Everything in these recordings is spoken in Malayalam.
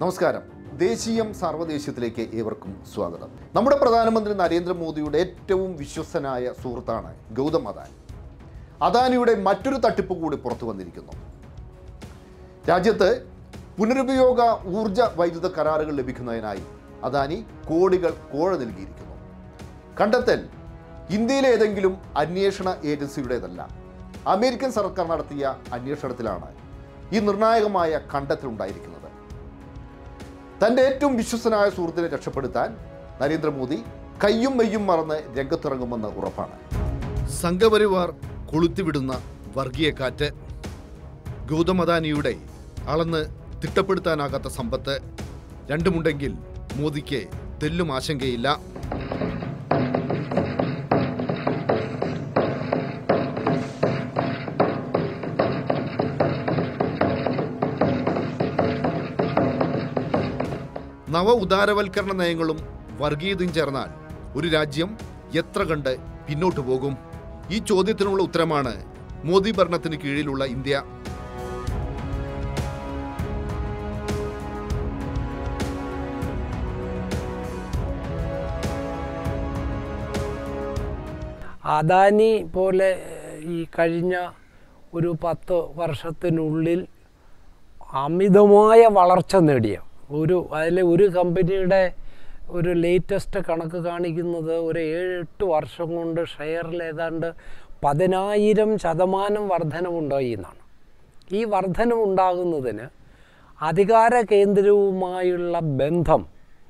നമസ്കാരം ദേശീയം സാർവദേശീയത്തിലേക്ക് ഏവർക്കും സ്വാഗതം നമ്മുടെ പ്രധാനമന്ത്രി നരേന്ദ്രമോദിയുടെ ഏറ്റവും വിശ്വസനായ സുഹൃത്താണ് ഗൗതം അദാനി അദാനിയുടെ മറ്റൊരു തട്ടിപ്പ് കൂടി പുറത്തു വന്നിരിക്കുന്നു രാജ്യത്ത് പുനരുപയോഗ ഊർജ വൈദ്യുത കരാറുകൾ ലഭിക്കുന്നതിനായി അദാനി കോടികൾ കോഴ നൽകിയിരിക്കുന്നു കണ്ടെത്തൽ ഇന്ത്യയിലെ ഏതെങ്കിലും അന്വേഷണ ഏജൻസിയുടേതല്ല അമേരിക്കൻ സർക്കാർ നടത്തിയ അന്വേഷണത്തിലാണ് ഈ നിർണായകമായ കണ്ടെത്തലുണ്ടായിരിക്കുന്നത് തൻ്റെ ഏറ്റവും വിശ്വസനായ സുഹൃത്തിനെ രക്ഷപ്പെടുത്താൻ നരേന്ദ്രമോദി കയ്യും മെയ്യും മറന്ന് രംഗത്തിറങ്ങുമെന്ന് ഉറപ്പാണ് സംഘപരിവാർ കൊളുത്തിവിടുന്ന വർഗീയ കാറ്റ് ഗൗതം അദാനിയുടെ അളന്ന് തിട്ടപ്പെടുത്താനാകാത്ത സമ്പത്ത് രണ്ടുമുണ്ടെങ്കിൽ മോദിക്ക് തെല്ലും ആശങ്കയില്ല നവ ഉദാരവൽക്കരണ നയങ്ങളും വർഗീയതയും ചേർന്നാൽ ഒരു രാജ്യം എത്ര കണ്ട് പിന്നോട്ടു പോകും ഈ ചോദ്യത്തിനുള്ള ഉത്തരമാണ് മോദി ഭരണത്തിന് കീഴിലുള്ള ഇന്ത്യ അദാനി പോലെ ഈ കഴിഞ്ഞ ഒരു പത്ത് വർഷത്തിനുള്ളിൽ അമിതമായ വളർച്ച നേടിയ ഒരു അതിലെ ഒരു കമ്പനിയുടെ ഒരു ലേറ്റസ്റ്റ് കണക്ക് കാണിക്കുന്നത് ഒരു ഏഴ് എട്ട് വർഷം കൊണ്ട് ഷെയറിൽ ഏതാണ്ട് പതിനായിരം ശതമാനം വർധനവുണ്ടായി എന്നാണ് ഈ വർധനവുണ്ടാകുന്നതിന് അധികാര കേന്ദ്രവുമായുള്ള ബന്ധം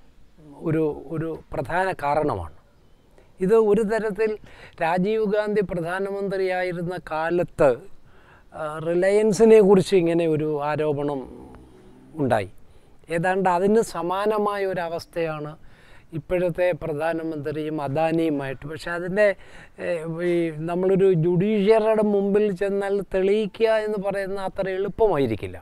ഒരു ഒരു പ്രധാന കാരണമാണ് ഇത് ഒരു തരത്തിൽ രാജീവ് ഗാന്ധി പ്രധാനമന്ത്രിയായിരുന്ന കാലത്ത് ആ, റിലയൻസിനെ കുറിച്ച് ഇങ്ങനെ ഒരു ആരോപണം ഉണ്ടായി ഏതാണ്ട് അതിന് സമാനമായ ഒരു അവസ്ഥയാണ് ഇപ്പോഴത്തെ പ്രധാനമന്ത്രിയും അദാനിയുമായിട്ട് പക്ഷെ അതിൻ്റെ ഏഹ്, ഈ നമ്മളൊരു ജുഡീഷ്യറിയുടെ മുമ്പിൽ ചെന്നാൽ തെളിയിക്കുക എന്ന് പറയുന്ന അത്ര എളുപ്പമായിരിക്കില്ല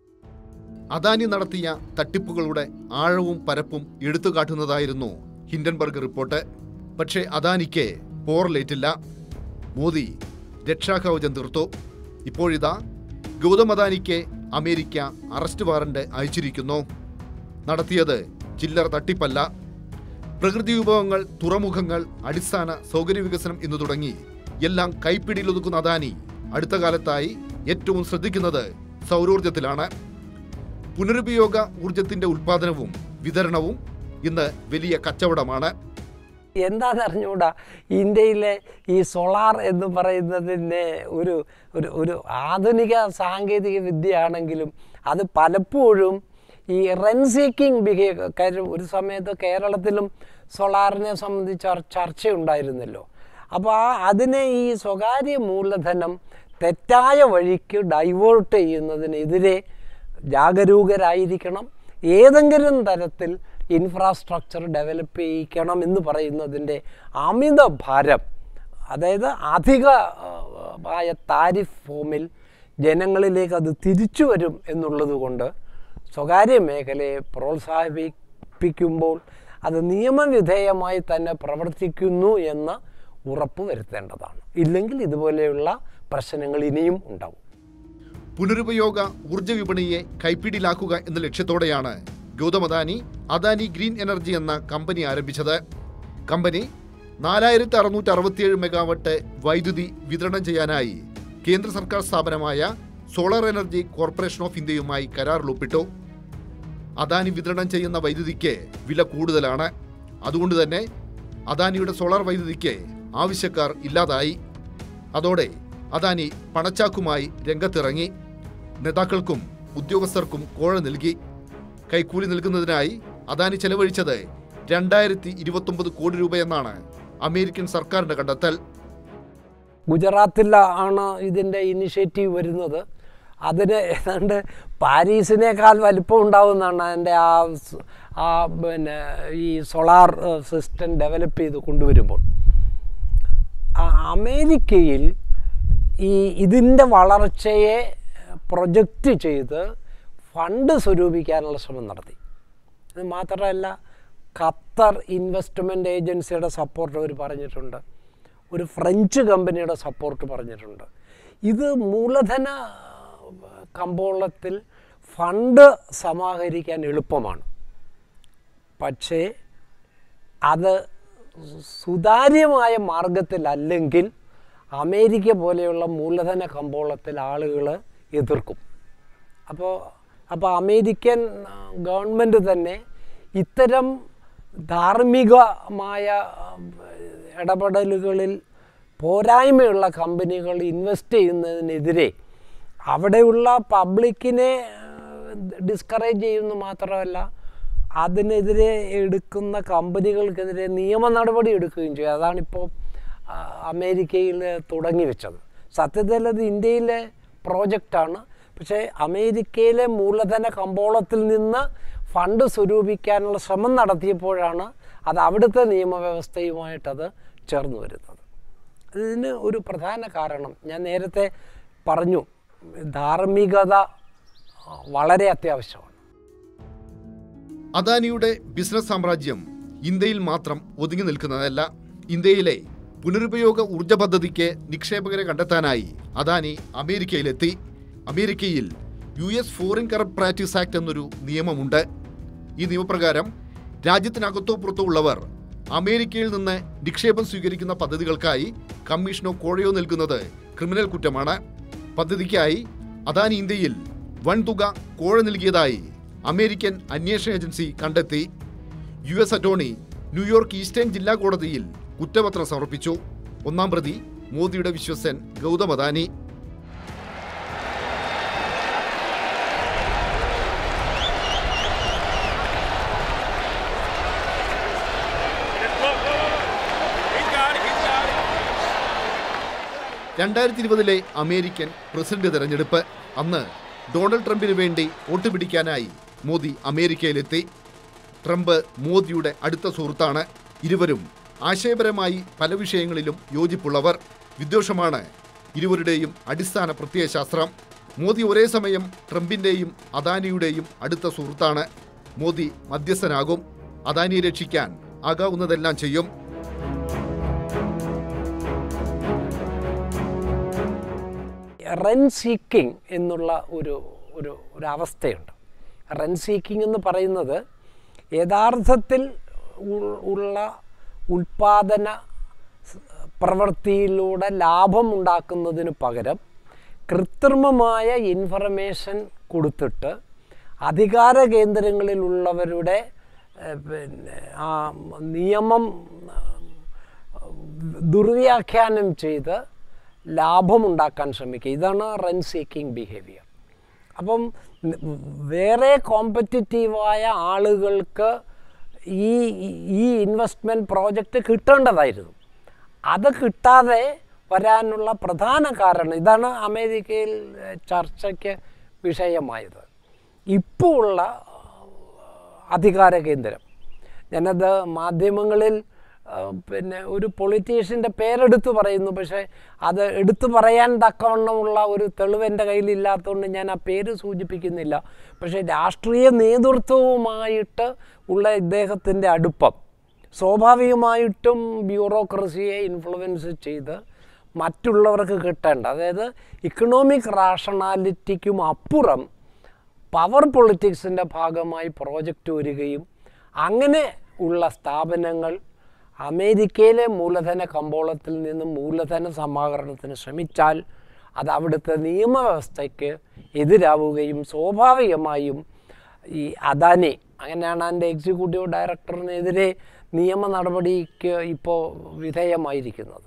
അദാനി നടത്തിയ തട്ടിപ്പുകളുടെ ആഴവും പരപ്പും എടുത്തുകാട്ടുന്നതായിരുന്നു ഹിൻഡൻബർഗ് റിപ്പോർട്ട് പക്ഷേ അദാനിക്ക് പോറലേറ്റില്ല മോദി രക്ഷാകവചം തീർത്തു ഇപ്പോഴിതാ ഗൗതം അദാനിക്ക് അമേരിക്ക അറസ്റ്റ് വാറന്റ് അയച്ചിരിക്കുന്നു നടത്തിയത് ചില്ലറ തട്ടിപ്പല്ല പ്രകൃതി വിഭവങ്ങൾ തുറമുഖങ്ങൾ അടിസ്ഥാന സൗകര്യ വികസനം എന്നു തുടങ്ങി എല്ലാം കൈപ്പിടിയിലൊതുക്കുന്ന അദാനി അടുത്ത കാലത്തായി ഏറ്റവും ശ്രദ്ധിക്കുന്നത് സൗരോർജത്തിലാണ് പുനരുപയോഗ ഊർജത്തിന്റെ ഉൽപാദനവും വിതരണവും ഇന്ന് വലിയ കച്ചവടമാണ് എന്താണെന്ന് അറിഞ്ഞുകൂടാ ഇന്ത്യയിലെ ഈ സോളാർ എന്ന് പറയുന്നതിൻ്റെ ഒരു ഒരു ഒരു ആധുനിക സാങ്കേതിക വിദ്യയാണെങ്കിലും അത് പലപ്പോഴും ഈ റെൻ സീക്കിംഗ് ബിഹേവിയർ കാര്യം ഒരു സമയത്ത് കേരളത്തിലും സോളാറിനെ സംബന്ധിച്ച് ചർ- ചർച്ചയുണ്ടായിരുന്നല്ലോ അപ്പോൾ ആ അതിനെ ഈ സ്വകാര്യ മൂലധനം തെറ്റായ വഴിക്ക് ഡൈവേർട്ട് ചെയ്യുന്നതിനെതിരെ ജാഗരൂകരായിരിക്കണം ഏതെങ്കിലും തരത്തിൽ ഇൻഫ്രാസ്ട്രക്ചർ ഡെവലപ്പ് ചെയ്യിക്കണം എന്ന് പറയുന്നതിൻ്റെ അമിത ഭാരം അതായത് അധിക ആ, ആയ താരിഫ് ഫോമിൽ ജനങ്ങളിലേക്ക് അത് തിരിച്ചു വരും എന്നുള്ളത് കൊണ്ട് സ്വകാര്യ മേഖലയെ പ്രോത്സാഹിപ്പിക്കുമ്പോൾ അത് നിയമവിധേയമായി തന്നെ പ്രവർത്തിക്കുന്നു എന്ന് ഉറപ്പ് വരുത്തേണ്ടതാണ് ഇല്ലെങ്കിൽ ഇതുപോലെയുള്ള പ്രശ്നങ്ങൾ ഇനിയും ഉണ്ടാവും പുനരുപയോഗ ഊർജ വിപണിയെ കൈപ്പിടിയിലാക്കുക എന്ന ലക്ഷ്യത്തോടെയാണ് ഗൗതം അദാനി അദാനി ഗ്രീൻ എനർജി എന്ന കമ്പനി ആരംഭിച്ചത് കമ്പനി നാലായിരത്തി അറുന്നൂറ്റി അറുപത്തിയേഴ് മെഗാവട്ട് വൈദ്യുതി വിതരണം ചെയ്യാനായി കേന്ദ്ര സർക്കാർ സ്ഥാപനമായ സോളാർ എനർജി കോർപ്പറേഷൻ ഓഫ് ഇന്ത്യയുമായി കരാറിൽ ഒപ്പിട്ടു അദാനി വിതരണം ചെയ്യുന്ന വൈദ്യുതിക്ക് വില കൂടുതലാണ് അതുകൊണ്ട് തന്നെ അദാനിയുടെ സോളാർ വൈദ്യുതിക്ക് ആവശ്യക്കാർ ഇല്ലാതായി അതോടെ അദാനി പണച്ചാക്കുമായി രംഗത്തിറങ്ങി നേതാക്കൾക്കും ഉദ്യോഗസ്ഥർക്കും കോഴ നൽകി കൈക്കൂലി നൽകുന്നതിനായി അദാനി ചെലവഴിച്ചത് രണ്ടായിരത്തി ഇരുപത്തൊമ്പത് കോടി രൂപയെന്നാണ് അമേരിക്കൻ സർക്കാരിന്റെ കണ്ടെത്തൽ ഗുജറാത്തിൽ ആണ് ഇതിൻ്റെ ഇനിഷ്യേറ്റീവ് വരുന്നത് അതിന് ഏതാണ്ട് പാരീസിനേക്കാൾ വലിപ്പം ഉണ്ടാവുമെന്നാണ് അതിൻ്റെ ആ സ്- ആ പിന്നെ ഈ സോളാർ സിസ്റ്റം ഡെവലപ്പ് ചെയ്ത് കൊണ്ടുവരുമ്പോൾ ആ അമേരിക്കയിൽ ഈ ഇതിൻ്റെ വളർച്ചയെ പ്രൊജക്റ്റ് ചെയ്ത് ഫണ്ട് സ്വരൂപിക്കാനുള്ള ശ്രമം നടത്തി ഇത് മാത്രമല്ല ഖത്തർ ഇൻവെസ്റ്റ്മെൻറ്റ് ഏജൻസിയുടെ സപ്പോർട്ട് അവർ പറഞ്ഞിട്ടുണ്ട് ഒരു ഫ്രഞ്ച് കമ്പനിയുടെ സപ്പോർട്ട് പറഞ്ഞിട്ടുണ്ട് ഇത് മൂലധന കമ്പോളത്തിൽ ഫണ്ട് സമാഹരിക്കാൻ എളുപ്പമാണ് പക്ഷേ അത് സുതാര്യമായ മാർഗത്തിലല്ലെങ്കിൽ അമേരിക്ക പോലെയുള്ള മൂലധന കമ്പോളത്തിൽ ആളുകൾ എതിർക്കും അപ്പോൾ അപ്പോൾ അമേരിക്കൻ ആ, ഗവൺമെൻറ് തന്നെ ഇത്തരം ധാർമ്മികമായ ആ, ഇടപെടലുകളിൽ പോരായ്മയുള്ള കമ്പനികൾ ഇൻവെസ്റ്റ് ചെയ്യുന്നതിനെതിരെ അവിടെയുള്ള പബ്ലിക്കിനെ ഡിസ്കറേജ് ചെയ്യുന്നു മാത്രമല്ല അതിനെതിരെ എടുക്കുന്ന കമ്പനികൾക്കെതിരെ നിയമ നടപടി എടുക്കുകയും ചെയ്യും അതാണിപ്പോൾ ആ, അമേരിക്കയിൽ തുടങ്ങി വെച്ചത് സത്യത്തിൽ അത് ഇന്ത്യയിലെ പ്രോജക്റ്റാണ് പക്ഷേ അമേരിക്കയിലെ മൂലധന കമ്പോളത്തിൽ നിന്ന് ഫണ്ട് സ്വരൂപിക്കാനുള്ള ശ്രമം നടത്തിയപ്പോഴാണ് അത് അവിടുത്തെ നിയമവ്യവസ്ഥയുമായിട്ടത് ചേർന്ന് വരുന്നത് ഇതിന് ഒരു പ്രധാന കാരണം ഞാൻ നേരത്തെ പറഞ്ഞു ധാർമ്മികത ആ, വളരെ അത്യാവശ്യമാണ് അദാനിയുടെ ബിസിനസ് സാമ്രാജ്യം ഇന്ത്യയിൽ മാത്രം ഒതുങ്ങി നിൽക്കുന്നതല്ല ഇന്ത്യയിലെ പുനരുപയോഗ ഊർജ പദ്ധതിക്ക് നിക്ഷേപകരെ കണ്ടെത്താനായി അദാനി അമേരിക്കയിലെത്തി അമേരിക്കയിൽ U S foreign corrupt practice act എന്നൊരു നിയമമുണ്ട് ഈ നിയമപ്രകാരം രാജ്യത്തിനകത്തോ പുറത്തോ ഉള്ളവർ അമേരിക്കയിൽ നിന്ന് നിക്ഷേപം സ്വീകരിക്കുന്ന പദ്ധതികൾക്കായി കമ്മീഷനോ കോഴയോ നൽകുന്നത് ക്രിമിനൽ കുറ്റമാണ് പദ്ധതിക്കായി അദാനി ഇന്ത്യയിൽ വൻതുക കോഴ നൽകിയതായി അമേരിക്കൻ അന്വേഷണ ഏജൻസി കണ്ടെത്തി U S attorney New York eastern ജില്ലാ കോടതിയിൽ കുറ്റപത്രം സമർപ്പിച്ചു ഒന്നാം പ്രതി മോദിയുടെ വിശ്വസൻ Gautam Adani He's got it. He's got it. രണ്ടായിരത്തി ഇരുപതിലെ അമേരിക്കൻ പ്രസിഡന്റ് തെരഞ്ഞെടുപ്പ് അന്ന് ഡൊണാൾഡ് ട്രംപിന് വേണ്ടി വോട്ട് പിടിക്കാനായി മോദി അമേരിക്കയിലെത്തി ട്രംപ് മോദിയുടെ അടുത്ത സുഹൃത്താണ് ഇരുവരും ആശയപരമായി പല വിഷയങ്ങളിലും യോജിപ്പുള്ളവർ വിദ്വേഷമാണ് ഇരുവരുടെയും അടിസ്ഥാന പ്രത്യയശാസ്ത്രം മോദി ഒരേ സമയം ട്രംപിന്റെയും അദാനിയുടെയും അടുത്ത സുഹൃത്താണ് മോദി മധ്യസ്ഥനാകും അദാനിയെ രക്ഷിക്കാൻ ആകാവുന്നതെല്ലാം ചെയ്യും റെൻ സീക്കിംഗ് എന്നുള്ള ഒരു ഒരു ഒരു അവസ്ഥയുണ്ട് റെൻ സീക്കിംഗ് എന്ന് പറയുന്നത് യഥാർത്ഥത്തിൽ ഉ- ഉള്ള ഉൽപാദന സ് പ്രവൃത്തിയിലൂടെ ലാഭം ഉണ്ടാക്കുന്നതിന് പകരം കൃത്രിമമായ ഇൻഫർമേഷൻ കൊടുത്തിട്ട് അധികാര കേന്ദ്രങ്ങളിലുള്ളവരുടെ ഏഹ്, പിന്നെ ആ നിയമം ദുർവ്യാഖ്യാനം ചെയ്ത് ലാഭമുണ്ടാക്കാൻ ശ്രമിക്കുക ഇതാണ് റൺ സീക്കിംഗ് ബിഹേവിയർ അപ്പം ന- വേറെ കോമ്പറ്റിറ്റീവായ ആളുകൾക്ക് ഈ ഈ ഇൻവെസ്റ്റ്മെൻറ്റ് പ്രോജക്റ്റ് കിട്ടേണ്ടതായിരുന്നു അത് കിട്ടാതെ വരാനുള്ള പ്രധാന കാരണം ഇതാണ് അമേരിക്കയിൽ ഏഹ്, ചർച്ചയ്ക്ക് വിഷയമായത് ഇപ്പോൾ ഉള്ള അധികാര കേന്ദ്രം ഞാനത് മാധ്യമങ്ങളിൽ ആ, പിന്നെ ഒരു പൊളിറ്റീഷ്യൻ്റെ പേരെടുത്ത് പറയുന്നു പക്ഷേ അത് എടുത്തു പറയാൻ തക്കവണ്ണമുള്ള ഒരു തെളിവ് എൻ്റെ കയ്യിലില്ലാത്തതുകൊണ്ട് ഞാൻ ആ പേര് സൂചിപ്പിക്കുന്നില്ല പക്ഷേ രാഷ്ട്രീയ നേതൃത്വവുമായിട്ട് ഉള്ള ഇദ്ദേഹത്തിൻ്റെ അടുപ്പം സ്വാഭാവികമായിട്ടും ബ്യൂറോക്രസിയെ ഇൻഫ്ലുവൻസ് ചെയ്ത് മറ്റുള്ളവർക്ക് കിട്ടേണ്ട അതായത് ഇക്കണോമിക് റാഷണാലിറ്റിക്കും അപ്പുറം പവർ പൊളിറ്റിക്സിൻ്റെ ഭാഗമായി പ്രോജക്റ്റ് വരികയും അങ്ങനെ ഉള്ള സ്ഥാപനങ്ങൾ അമേരിക്കയിലെ മൂലധന കമ്പോളത്തിൽ നിന്നും മൂലധന സമാഹരണത്തിന് ശ്രമിച്ചാൽ അത് അവിടുത്തെ നിയമവ്യവസ്ഥയ്ക്ക് എതിരാവുകയും സ്വാഭാവികമായും ഈ അദാനി അങ്ങനെയാണ് എൻ്റെ എക്സിക്യൂട്ടീവ് ഡയറക്ടറിനെതിരെ നിയമ നടപടിക്ക് ഇപ്പോൾ വിധേയമായിരിക്കുന്നത്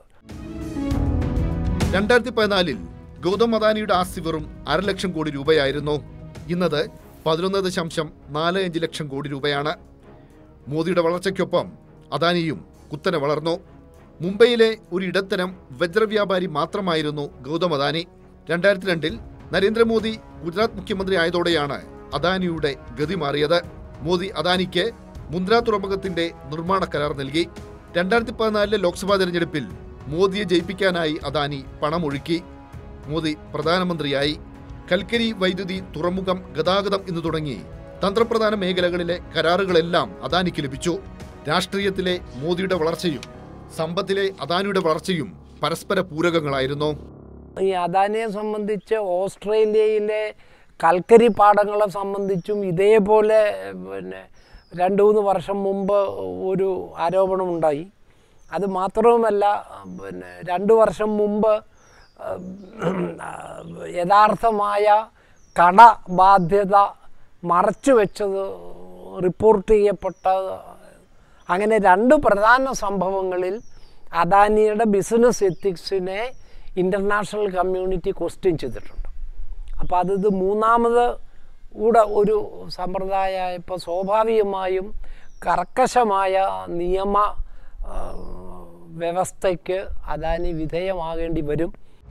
രണ്ടായിരത്തി പതിനാലിൽ ഗൗതം അദാനിയുടെ ആസ്തി വെറും അരലക്ഷം കോടി രൂപയായിരുന്നു ഇന്നത് പതിനൊന്ന് ദശാംശം നാല് അഞ്ച് ലക്ഷം കോടി രൂപയാണ് മോദിയുടെ വളർച്ചയ്ക്കൊപ്പം അദാനിയും കുത്തനെ വളർന്നു മുംബൈയിലെ ഒരു ഇടത്തരം വജ്രവ്യാപാരി മാത്രമായിരുന്നു ഗൗതം അദാനി രണ്ടായിരത്തി രണ്ടിൽ നരേന്ദ്രമോദി ഗുജറാത്ത് മുഖ്യമന്ത്രി ആയതോടെയാണ് അദാനിയുടെ ഗതി മാറിയത് മോദി അദാനിക്ക് മുന്ദ്ര തുറമുഖത്തിന്റെ നിർമ്മാണ കരാർ നൽകി രണ്ടായിരത്തി പതിനാലിലെ ലോക്സഭാ തെരഞ്ഞെടുപ്പിൽ മോദിയെ ജയിപ്പിക്കാനായി അദാനി പണമൊഴുക്കി മോദി പ്രധാനമന്ത്രിയായി കൽക്കരി വൈദ്യുതി തുറമുഖം ഗതാഗതം എന്ന് തുടങ്ങി തന്ത്രപ്രധാന മേഖലകളിലെ കരാറുകളെല്ലാം അദാനിക്ക് ലഭിച്ചു രാഷ്ട്രീയത്തിലെ മോദിയുടെ വളർച്ചയും സമ്പത്തിലെ അദാനിയുടെ വളർച്ചയും പരസ്പര പൂരകങ്ങളായിരുന്നു ഈ അദാനിയെ സംബന്ധിച്ച് ഓസ്ട്രേലിയയിലെ കൽക്കരി പാടങ്ങളെ സംബന്ധിച്ചും ഇതേപോലെ പിന്നെ രണ്ട് മൂന്ന് വർഷം മുമ്പ് ഒരു ആരോപണമുണ്ടായി അത് മാത്രവുമല്ല പിന്നെ രണ്ട് വർഷം മുമ്പ് ആ, യഥാർത്ഥമായ കടബാധ്യത മറച്ചു വെച്ചത് റിപ്പോർട്ട് ചെയ്യപ്പെട്ട അങ്ങനെ രണ്ട് പ്രധാന സംഭവങ്ങളിൽ അദാനിയുടെ ബിസിനസ് എത്തിക്സിനെ ഇൻ്റർനാഷണൽ കമ്മ്യൂണിറ്റി ക്വസ്റ്റ്യൻ ചെയ്തിട്ടുണ്ട് അപ്പോൾ അത് ഇത് മൂന്നാമത് കൂടെ ഒരു സമ്പ്രദായമായപ്പോൾ സ്വാഭാവികമായും കർക്കശമായ നിയമ ആ, വ്യവസ്ഥയ്ക്ക് അദാനി വിധേയമാകേണ്ടി വരും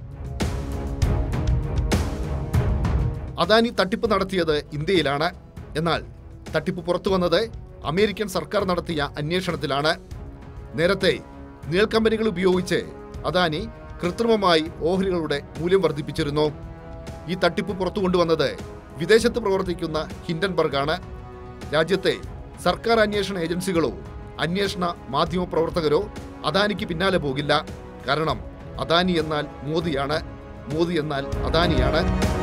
അദാനി തട്ടിപ്പ് നടത്തിയത് ഇന്ത്യയിലാണ് എന്നാൽ തട്ടിപ്പ് പുറത്തു വന്നത് അമേരിക്കൻ സർക്കാർ നടത്തിയ അന്വേഷണത്തിലാണ് നേരത്തെ നീൽക്കമ്പനികൾ ഉപയോഗിച്ച് അദാനി കൃത്രിമമായി ഓഹരികളുടെ മൂല്യം വർദ്ധിപ്പിച്ചിരുന്നു ഈ തട്ടിപ്പ് പുറത്തു കൊണ്ടുവന്നത് വിദേശത്ത് പ്രവർത്തിക്കുന്ന ഹിൻഡൻബർഗാണ് രാജ്യത്തെ സർക്കാർ അന്വേഷണ ഏജൻസികളോ അന്വേഷണ മാധ്യമ പ്രവർത്തകരോ അദാനിക്ക് പിന്നാലെ പോകില്ല കാരണം അദാനി എന്നാൽ മോദിയാണ് മോദി എന്നാൽ അദാനിയാണ്